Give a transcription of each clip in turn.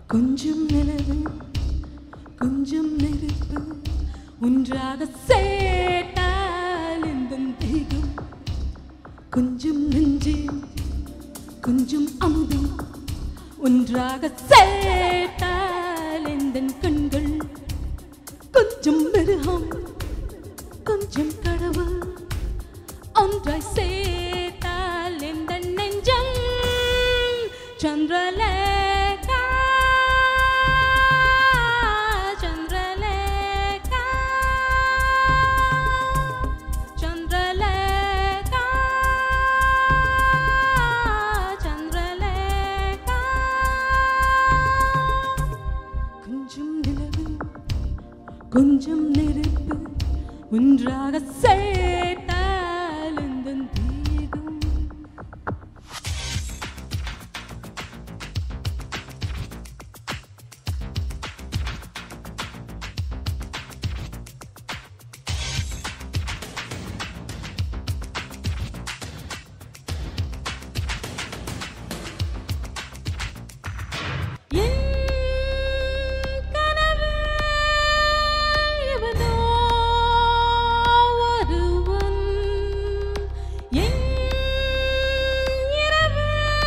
கொஞ்சம் நிலவு கொஞ்சம் நெருப்பு ஒன்றாக சேர்த்தால் இந்த தேகம் கொஞ்சம் நெஞ்சு கொஞ்சம் அமுதம் ஒன்றாக சேர்த்தால் இந்த கண்கள் கொஞ்சம் மிருகம் கொஞ்சம் கடவுள் ஒன்றாய் சேர்த்தால் இந்த நெஞ்சம் சந்திரலேகா சந்திரலேகா சந்திரலேகா சந்திரலேகா கொஞ்சம் நிலவு கொஞ்சம் நெருப்பு ஒன்றாக சேர்த்தால் இந்த தேகம் என் கனவு எவனோ ஒருவன் என் இரவு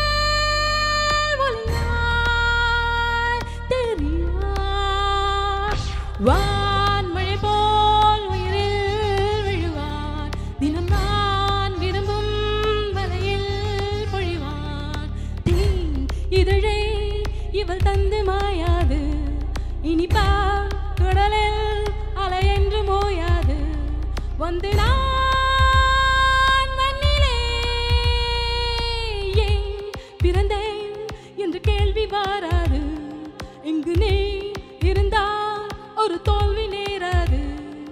ஒளியாய் தெரியாய் வான்மழை போல் உயிரில் விழுவான் தினம் நான் விரும்பும் வலையில் பொழிவான் தேன் இதழை இவள் தந்து மாயாது இனிப்பா கடலில் அலை என்று மோயாது வந்து நான் மண்ணிலே ஏன் பிறந்தேன் என்று கேள்வி வாராது இங்கு நீ இருந்தால் ஒரு தோல்வி நேராது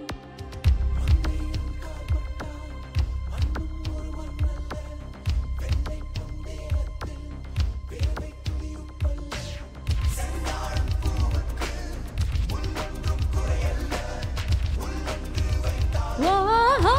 ஓஹோ.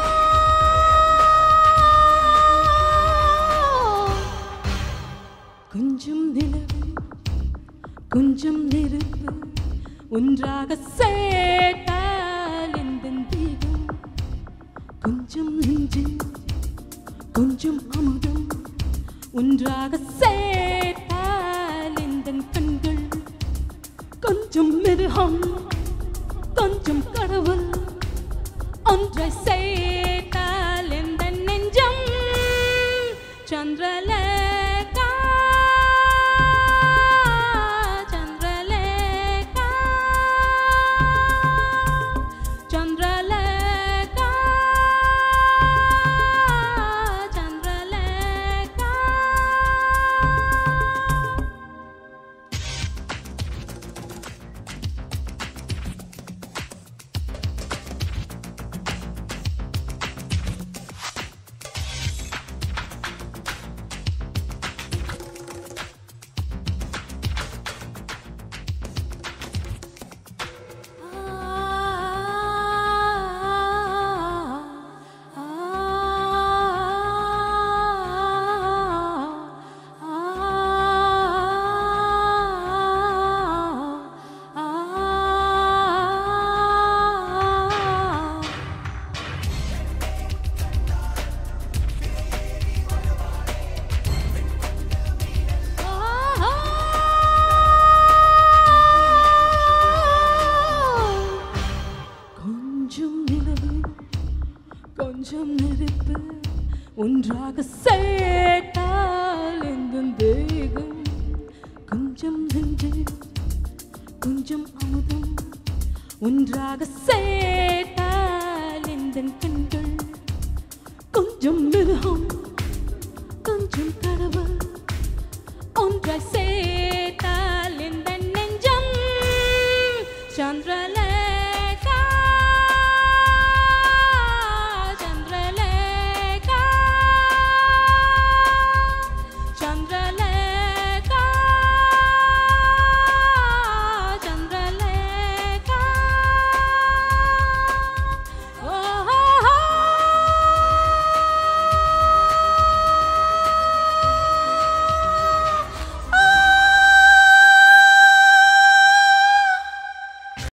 கொஞ்சம் நிலவு கொஞ்சம் நெருப்பு ஒன்றாக சேர்த்தால் இந்த தீபம் கொஞ்சம் நெஞ்சு கொஞ்சம் அமுதம் ஒன்றாக சேர்த்தால் இந்த கண்கள் கொஞ்சம் மிருகம் கொஞ்சம் கடவுள் ஒன்றை சேர்த்தால் இந்த நெஞ்சம் சந்திரலேகா சந்திரலேகா சந்திரலேகா சந்திரலேகா கொஞ்சம் நிலவு கொஞ்சம் நெருப்பு ஒன்றாக சேர்த்தால் இந்த தேகம் கொஞ்சம் நெஞ்சு கொஞ்சம் அமுதம் ஒன்றாக சேர்த்தால் இந்த கண்கள்